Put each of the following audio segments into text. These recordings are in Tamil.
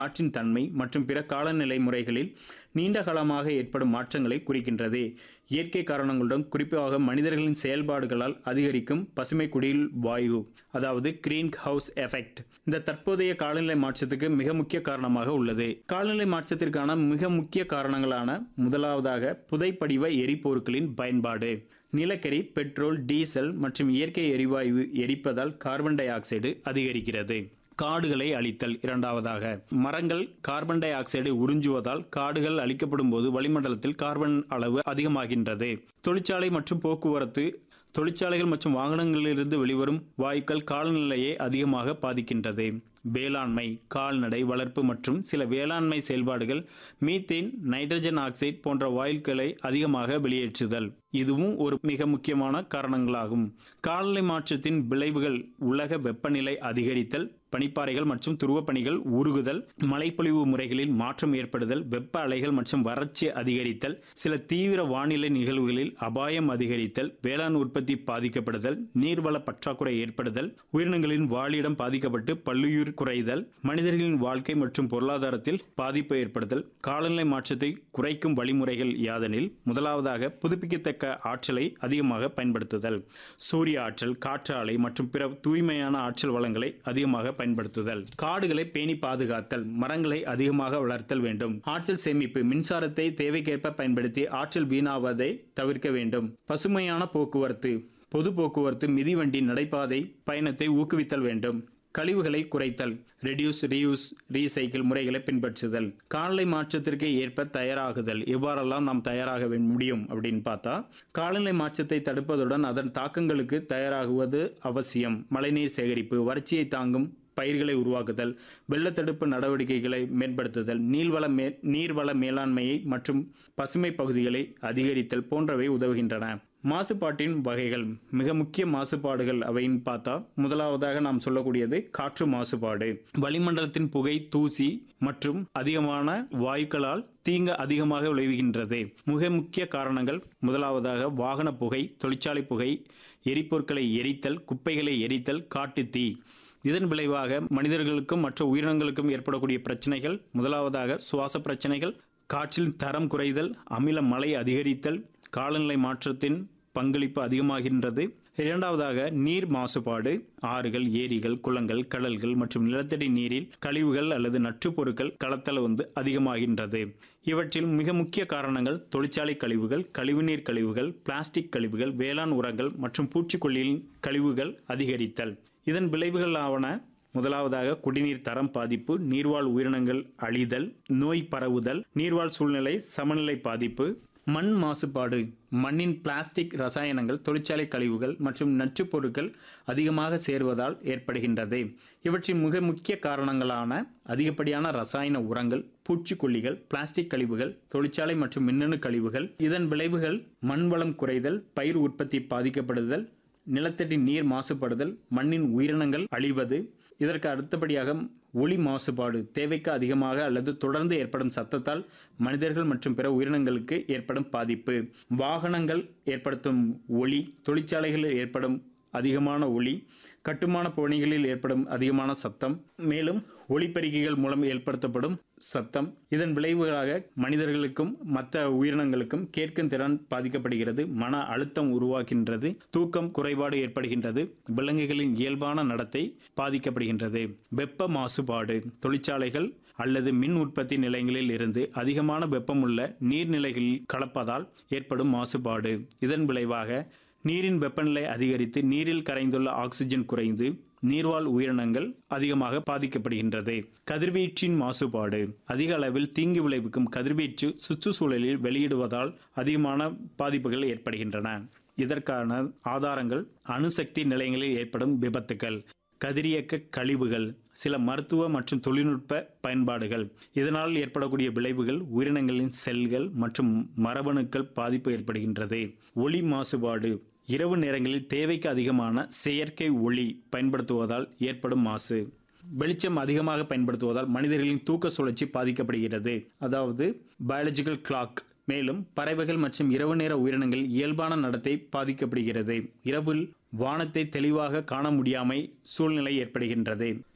காற்றின் தன்மை மற்றும் பிற காலநிலை முறைகளில் நீண்ட காலமாக ஏற்படும் மாற்றங்களை குறிக்கின்றது இயற்கை காரணங்களுடன் குறிப்பாக மனிதர்களின் செயல்பாடுகளால் அதிகரிக்கும் பசுமை குடில் வாயு அதாவது கிரீன் ஹவுஸ் எஃபெக்ட் இந்த தற்போதைய காலநிலை மாற்றத்துக்கு மிக முக்கிய காரணமாக உள்ளது காலநிலை மாற்றத்திற்கான மிக முக்கிய காரணங்களான முதலாவதாக புதைப்படிவ எரிபொருட்களின் பயன்பாடு நிலக்கரி பெட்ரோல் டீசல் மற்றும் இயற்கை எரிவாயு எரிப்பதால் கார்பன் டை ஆக்சைடு அதிகரிக்கிறது காடுகளை அழித்தல் இரண்டாவதாக மரங்கள் கார்பன் டை ஆக்சைடை உறிஞ்சுவதால் காடுகள் அழிக்கப்படும் போது வளிமண்டலத்தில் கார்பன் அளவு அதிகமாகின்றது தொழிற்சாலை மற்றும் போக்குவரத்து தொழிற்சாலைகள் மற்றும் வாகனங்களிலிருந்து வெளிவரும் வாயுக்கள் காலநிலையை அதிகமாக பாதிக்கின்றது வேளாண்மை கால்நடை வளர்ப்பு மற்றும் சில வேளாண்மை செயல்பாடுகள் மீத்தேன் நைட்ரஜன் ஆக்சைடு போன்ற வாயுக்களை அதிகமாக வெளியேற்றுதல் இதுவும் ஒரு மிக முக்கியமான காரணங்களாகும் காலநிலை மாற்றத்தின் விளைவுகள் உலக வெப்பநிலை அதிகரித்தல் பனிப்பாறைகள் மற்றும் துருவப்பனிகள் உருகுதல் மழைப்பொழிவு முறைகளில் மாற்றம் ஏற்படுதல் வெப்ப அலைகள் மற்றும் வறட்சி அதிகரித்தல் சில தீவிர வானிலை நிகழ்வுகளில் அபாயம் அதிகரித்தல் வேளாண் உற்பத்தி பாதிக்கப்படுதல் நீர்வள பற்றாக்குறை ஏற்படுதல் உயிரினங்களின் வாழிடம் பாதிக்கப்பட்டு பல்லுயிர் குறைதல் மனிதர்களின் வாழ்க்கை மற்றும் பொருளாதாரத்தில் பாதிப்பு ஏற்படுதல் காலநிலை மாற்றத்தை குறைக்கும் வழிமுறைகள் யாதெனில் முதலாவதாக புதுப்பிக்கத்தக்க ஆற்றலை அதிகமாக பயன்படுத்துதல் சூரிய ஆற்றல் காற்று ஆலை மற்றும் பிற தூய்மையான ஆற்றல் வளங்களை அதிகமாக பயன்படுத்துதல் காடுகளை பேணி பாதுகாத்தல் மரங்களை அதிகமாக வளர்த்தல் வேண்டும் ஆற்றல் சேமிப்பு மின்சாரத்தை தேவைக்கேற்ப பயன்படுத்தி ஆற்றல் வீணாவதை தவிர்க்க வேண்டும் பசுமையான போக்குவரத்து பொது போக்குவரத்து மிதிவண்டி நடைபாதை பயணத்தை ஊக்குவித்தல் வேண்டும் கழிவுகளை குறைத்தல் ரெடியூஸ் ரீயூஸ் ரீசைக்கிள் முறைகளை பின்பற்றுதல் காலநிலை மாற்றத்திற்கு ஏற்ப தயாராகுதல் எவ்வாறெல்லாம் நாம் தயாராக வே- முடியும் அப்படின்னு பார்த்தா காலநிலை மாற்றத்தை தடுப்பதுடன் அதன் தாக்கங்களுக்கு தயாராகுவது அவசியம் மழைநீர் சேகரிப்பு வறட்சியை தாங்கும் பயிர்களை உருவாக்குதல் வெள்ளத்தடுப்பு நடவடிக்கைகளை மேம்படுத்துதல் நீர்வள மே நீர்வள மேலாண்மையை மற்றும் பசுமை பகுதிகளை அதிகரித்தல் போன்றவை உதவுகின்றன மாசுபாட்டின் வகைகள் மிக முக்கிய மாசுபாடுகள் அவைன்னு பார்த்தா முதலாவதாக நாம் சொல்லக்கூடியது காற்று மாசுபாடு வளிமண்டலத்தின் புகை தூசி மற்றும் அதிகமான வாயுக்களால் தீங்கு அதிகமாக விளைவுகின்றது மிக முக்கிய காரணங்கள் முதலாவதாக வாகன புகை தொழிற்சாலை புகை எரிபொருட்களை எரித்தல் குப்பைகளை எரித்தல் காட்டுத் தீ இதன் விளைவாக மனிதர்களுக்கும் மற்ற உயிரினங்களுக்கும் ஏற்படக்கூடிய பிரச்சனைகள் முதலாவதாக சுவாச பிரச்சனைகள் காற்றின் தரம் குறைதல் அமில மழை அதிகரித்தல் காலநிலை மாற்றத்தின் பங்களிப்பு அதிகமாகின்றது இரண்டாவதாக நீர் மாசுபாடு ஆறுகள் ஏரிகள் குளங்கள் கடல்கள் மற்றும் நிலத்தடி நீரில் கழிவுகள் அல்லது நச்சுப் பொருட்கள் கலத்தல் வந்து அதிகமாகின்றது இவற்றில் மிக முக்கிய காரணங்கள் தொழிற்சாலை கழிவுகள் கழிவுநீர் கழிவுகள் பிளாஸ்டிக் கழிவுகள் வேளாண் உரங்கள் மற்றும் பூச்சிக்கொல்லியின் கழிவுகள் அதிகரித்தல் இதன் விளைவுகளாவன முதலாவதாக குடிநீர் தரம் பாதிப்பு நீர்வாழ் உயிரினங்கள் அழிதல் நோய் பரவுதல் நீர்வாழ் சூழ்நிலை சமநிலை பாதிப்பு மண் மாசுபாடு மண்ணின் பிளாஸ்டிக் ரசாயனங்கள் தொழிற்சாலை கழிவுகள் மற்றும் நச்சுப் பொருட்கள் அதிகமாக சேர்வதால் ஏற்படுகின்றது இவற்றின் மிக முக்கிய காரணங்களான அதிகப்படியான ரசாயன உரங்கள் பூச்சிக்கொல்லிகள் பிளாஸ்டிக் கழிவுகள் தொழிற்சாலை மற்றும் மின்னணு கழிவுகள் இதன் விளைவுகள் மண்வளம் குறைதல் பயிர் உற்பத்தி பாதிக்கப்படுதல் நிலத்தடி நீர் மாசுபடுதல் மண்ணின் உயிரினங்கள் அழிவது இதற்கு அடுத்தபடியாக ஒளி மாசுபாடு தேவைக்கு அதிகமாக அல்லது தொடர்ந்து ஏற்படும் சத்தத்தால் மனிதர்கள் மற்றும் பிற உயிரினங்களுக்கு ஏற்படும் பாதிப்பு வாகனங்கள் ஏற்படுத்தும் ஒளி தொழிற்சாலைகளில் ஏற்படும் அதிகமான ஒளி கட்டுமான பணிகளில் ஏற்படும் அதிகமான சத்தம் மேலும் ஒளிப்பெருக்கிகள் மூலம் ஏற்படுத்தப்படும் சத்தம் இதன் விளைவுகளாக மனிதர்களுக்கும் மற்ற உயிரினங்களுக்கும் கேட்கும் திறன் பாதிக்கப்படுகிறது மன அழுத்தம் உருவாகின்றது தூக்கம் குறைபாடு ஏற்படுகின்றது விலங்குகளின் இயல்பான நடத்தை பாதிக்கப்படுகின்றது வெப்ப மாசுபாடு தொழிற்சாலைகள் அல்லது மின் உற்பத்தி நிலையங்களில் இருந்து அதிகமான வெப்பமுள்ள நீர்நிலைகளில் கலப்பதால் ஏற்படும் மாசுபாடு இதன் விளைவாக நீரின் வெப்பநிலை அதிகரித்து நீரில் கரைந்துள்ள ஆக்சிஜன் குறைந்து நீர்வாழ் உயிரினங்கள் அதிகமாக பாதிக்கப்படுகின்றது கதிர்வீச்சின் மாசுபாடு அதிக அளவில் தீங்கு விளைவிக்கும் கதிர்வீச்சு சுற்றுச்சூழலில் வெளியிடுவதால் அதிகமான பாதிப்புகள் ஏற்படுகின்றன இதற்கான ஆதாரங்கள் அணுசக்தி நிலையங்களில் ஏற்படும் விபத்துகள் கதிரியக்க கழிவுகள் சில மருத்துவ மற்றும் தொழில்நுட்ப பயன்பாடுகள் இதனால் ஏற்படக்கூடிய விளைவுகள் உயிரினங்களின் செல்கள் மற்றும் மரபணுக்கள் பாதிப்பு ஏற்படுகின்றது ஒளி மாசுபாடு இரவு நேரங்களில் தேவைக்கு அதிகமான செயற்கை ஒளி பயன்படுத்துவதால் ஏற்படும் மாசு வெளிச்சம் அதிகமாக பயன்படுத்துவதால் மனிதர்களின் தூக்க சுழற்சி பாதிக்கப்படுகிறது அதாவது பயாலஜிக்கல் கிளாக் மேலும் பறவைகள் மற்றும் இரவு நேர உயிரினங்கள் இயல்பான நடத்தை பாதிக்கப்படுகிறது இரவில் வானத்தை தெளிவாக காண முடியாமை சூழ்நிலை ஏற்படுகின்றது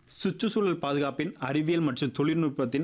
சுற்றுச்சூழல் பாதுகாப்பின் அறிவியல் மற்றும் தொழில்நுட்பத்தின்